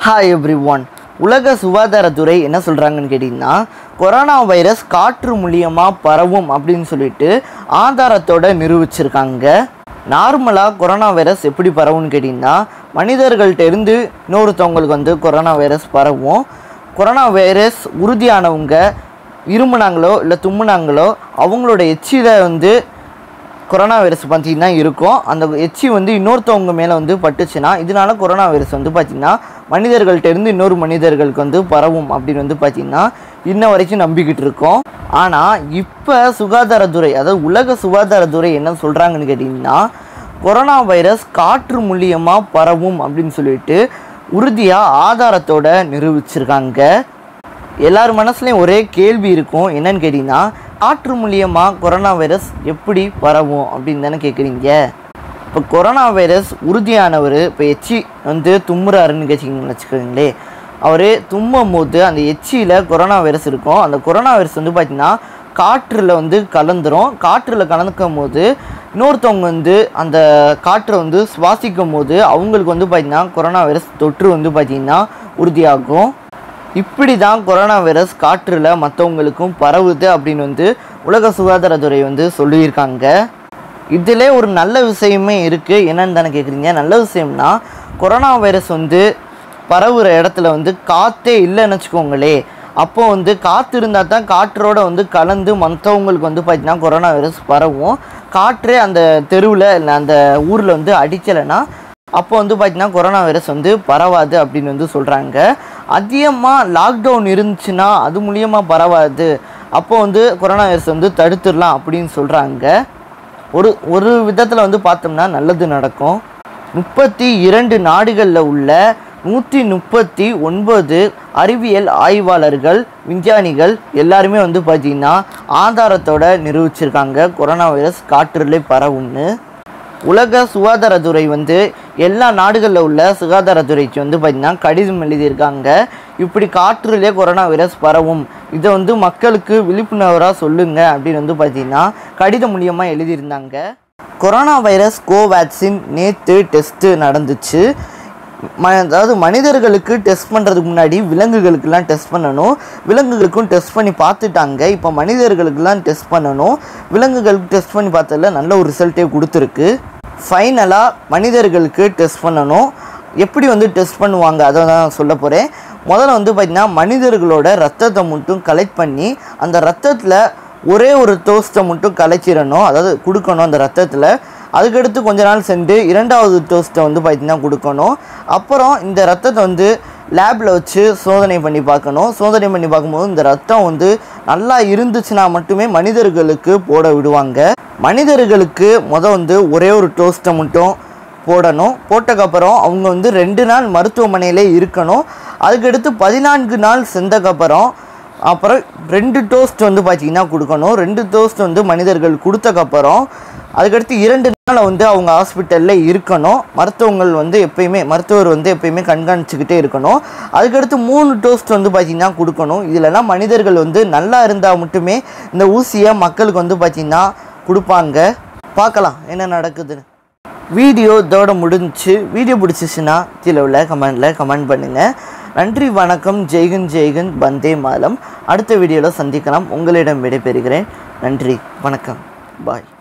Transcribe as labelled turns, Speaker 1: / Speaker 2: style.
Speaker 1: hi every one உலக சுகாதாரத்துறை என்ன சொல்கிறாங்கன்னு கேட்டிங்கன்னா கொரோனா வைரஸ் காற்று மூலியமாக பரவும் அப்படின்னு சொல்லிட்டு ஆதாரத்தோட நிரூபிச்சிருக்காங்க நார்மலாக கொரோனா வைரஸ் எப்படி பரவும்னு கேட்டிங்கன்னா மனிதர்கள்ட்ட இருந்து இன்னொருத்தவங்களுக்கு வந்து கொரோனா வைரஸ் பரவும் கொரோனா வைரஸ் உறுதியானவங்க இருமுனாங்களோ இல்லை தும்முனாங்களோ அவங்களோட எச்சியில் வந்து கொரோனா வைரஸ் பார்த்தீங்கன்னா இருக்கும் அந்த எச்சி வந்து இன்னொருத்தவங்க மேலே வந்து பட்டுச்சுன்னா இதனால கொரோனா வைரஸ் வந்து பார்த்திங்கன்னா மனிதர்கள்ட்ட இருந்து இன்னொரு மனிதர்களுக்கு வந்து பரவும் அப்படின்னு வந்து பார்த்திங்கன்னா இன்ன வரைக்கும் நம்பிக்கிட்டு இருக்கோம் ஆனால் இப்போ சுகாதாரத்துறை அதாவது உலக சுகாதாரத்துறை என்ன சொல்கிறாங்கன்னு கேட்டிங்கன்னா கொரோனா வைரஸ் காற்று மூலியமாக பரவும் அப்படின்னு சொல்லிட்டு உறுதியாக ஆதாரத்தோட நிரூபிச்சிருக்காங்க எல்லார் மனசுலையும் ஒரே கேள்வி இருக்கும் என்னன்னு கேட்டிங்கன்னா காற்று மூலியமாக கொரோனா வைரஸ் எப்படி பரவும் அப்படின்னு தானே கேட்குறீங்க இப்போ கொரோனா வைரஸ் உறுதியானவர் இப்போ எச்சி வந்து தும்முறாருன்னு கேட்டிங்கன்னு வச்சுக்கோங்களே அவர் தும்மும் போது அந்த எச்சியில் கொரோனா வைரஸ் இருக்கும் அந்த கொரோனா வைரஸ் வந்து பார்த்திங்கன்னா காற்றில் வந்து கலந்துரும் காற்றில் கலந்துக்கும் போது இன்னொருத்தவங்க வந்து அந்த காற்றை வந்து சுவாசிக்கும் போது அவங்களுக்கு வந்து பார்த்திங்கன்னா கொரோனா வைரஸ் தொற்று வந்து பார்த்திங்கன்னா உறுதியாகும் இப்படி தான் கொரோனா வைரஸ் காற்றில் மற்றவங்களுக்கும் பரவுது அப்படின்னு வந்து உலக சுகாதாரத்துறை வந்து சொல்லியிருக்காங்க இதிலே ஒரு நல்ல விஷயமே இருக்குது என்னன்னு தானே கேட்குறீங்க நல்ல விஷயம்னா கொரோனா வைரஸ் வந்து பரவுகிற இடத்துல வந்து காற்றே இல்லைன்னு வச்சுக்கோங்களே அப்போ வந்து காற்று இருந்தால் தான் காற்றோட வந்து கலந்து மற்றவங்களுக்கு வந்து பார்த்திங்கன்னா கொரோனா வைரஸ் பரவும் காற்றே அந்த தெருவில் இல்லை அந்த ஊரில் வந்து அடிக்கலைன்னா அப்போ வந்து பார்த்திங்கன்னா கொரோனா வைரஸ் வந்து பரவாது அப்படின்னு வந்து சொல்கிறாங்க அதிகமாக லாக்டவுன் இருந்துச்சுன்னா அது மூலியமாக பரவாது அப்போ வந்து கொரோனா வைரஸ் வந்து தடுத்துடலாம் அப்படின்னு சொல்கிறாங்க ஒரு ஒரு விதத்தில் வந்து பார்த்தோம்னா நல்லது நடக்கும் முப்பத்தி இரண்டு நாடுகளில் உள்ள நூற்றி முப்பத்தி ஒன்பது அறிவியல் ஆய்வாளர்கள் விஞ்ஞானிகள் எல்லாருமே வந்து பார்த்திங்கன்னா ஆதாரத்தோட நிரூபிச்சிருக்காங்க கொரோனா வைரஸ் காற்றுலே பரவும்னு உலக சுகாதாரத்துறை வந்து எல்லா நாடுகளில் உள்ள சுகாதாரத்துறைக்கு வந்து பார்த்திங்கன்னா கடிதம் எழுதியிருக்காங்க இப்படி காற்றுலேயே கொரோனா வைரஸ் பரவும் இதை வந்து மக்களுக்கு விழிப்புணர்வாக சொல்லுங்க அப்படின்னு வந்து பார்த்திங்கன்னா கடிதம் மூலியமாக எழுதியிருந்தாங்க கொரோனா வைரஸ் கோவேக்சின் நேற்று டெஸ்ட்டு நடந்துச்சு ம அதாவது மனிதர்களுக்கு டெஸ்ட் பண்ணுறதுக்கு முன்னாடி விலங்குகளுக்கெல்லாம் டெஸ்ட் பண்ணணும் விலங்குகளுக்கும் டெஸ்ட் பண்ணி பார்த்துட்டாங்க இப்போ மனிதர்களுக்கெல்லாம் டெஸ்ட் பண்ணணும் விலங்குகளுக்கு டெஸ்ட் பண்ணி பார்த்ததுல நல்ல ஒரு ரிசல்ட்டே கொடுத்துருக்கு ஃபைனலாக மனிதர்களுக்கு டெஸ்ட் பண்ணணும் எப்படி வந்து டெஸ்ட் பண்ணுவாங்க அதை தான் சொல்ல போகிறேன் முதல்ல வந்து பார்த்திங்கன்னா மனிதர்களோட ரத்தத்தை மட்டும் கலெக்ட் பண்ணி அந்த ரத்தத்தில் ஒரே ஒரு டோஸ்ட்டை மட்டும் கலைச்சிடணும் அதாவது கொடுக்கணும் அந்த ரத்தத்தில் அதுக்கடுத்து கொஞ்ச நாள் சென்று இரண்டாவது டோஸ்ட்டை வந்து பார்த்திங்கன்னா கொடுக்கணும் அப்புறம் இந்த ரத்தத்தை வந்து லேபில் வச்சு சோதனை பண்ணி பார்க்கணும் சோதனை பண்ணி பார்க்கும்போது இந்த ரத்தம் வந்து நல்லா இருந்துச்சுன்னா மட்டுமே மனிதர்களுக்கு போட விடுவாங்க மனிதர்களுக்கு முத வந்து ஒரே ஒரு டோஸ்ட்டை மட்டும் போடணும் போட்டக்கப்புறம் அவங்க வந்து ரெண்டு நாள் மருத்துவமனையிலே இருக்கணும் அதுக்கடுத்து பதினான்கு நாள் சென்றக்கப்புறம் அப்புறம் ரெண்டு டோஸ்ட் வந்து பார்த்திங்கன்னா கொடுக்கணும் ரெண்டு டோஸ்ட் வந்து மனிதர்கள் கொடுத்தக்கப்புறம் அதுக்கடுத்து இரண்டு நாள் வந்து அவங்க ஹாஸ்பிட்டலில் இருக்கணும் மருத்துவங்கள் வந்து எப்பயுமே மருத்துவர் வந்து எப்பயுமே கண்காணிச்சுக்கிட்டே இருக்கணும் அதுக்கடுத்து மூணு டோஸ்ட் வந்து பார்த்திங்கன்னா கொடுக்கணும் இதிலலாம் மனிதர்கள் வந்து நல்லா இருந்தால் மட்டுமே இந்த ஊசியை மக்களுக்கு வந்து பார்த்திங்கன்னா கொடுப்பாங்க பார்க்கலாம் என்ன நடக்குதுன்னு வீடியோ இதோட முடிஞ்சுச்சு வீடியோ பிடிச்சிச்சுன்னா கீழே உள்ள கமெண்டில் கமெண்ட் பண்ணுங்கள் நன்றி வணக்கம் ஜெய்கன் ஜெய்கன் வந்தே மாலம் அடுத்த வீடியோவில் சந்திக்கலாம் உங்களிடம் விடைபெறுகிறேன் நன்றி வணக்கம் பாய்